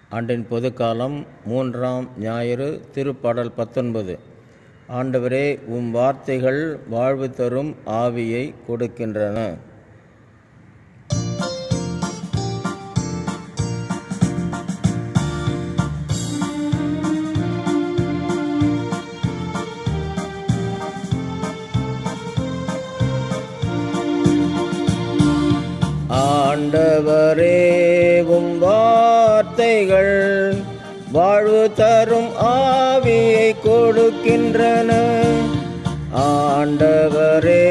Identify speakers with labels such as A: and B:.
A: ஆண்டின் பொதுக்காலம் மூன்றாம் ஞாயிறு திருப்பாடல் பத்தொன்பது ஆண்டவரே உம் வார்த்தைகள் வாழ்வு தரும் ஆவியை கொடுக்கின்றன ஆண்டவரே உம் வார்த்தைகள் வாழ்வு தரும் ஆவியை கொடுக்கின்றன ஆண்டவரே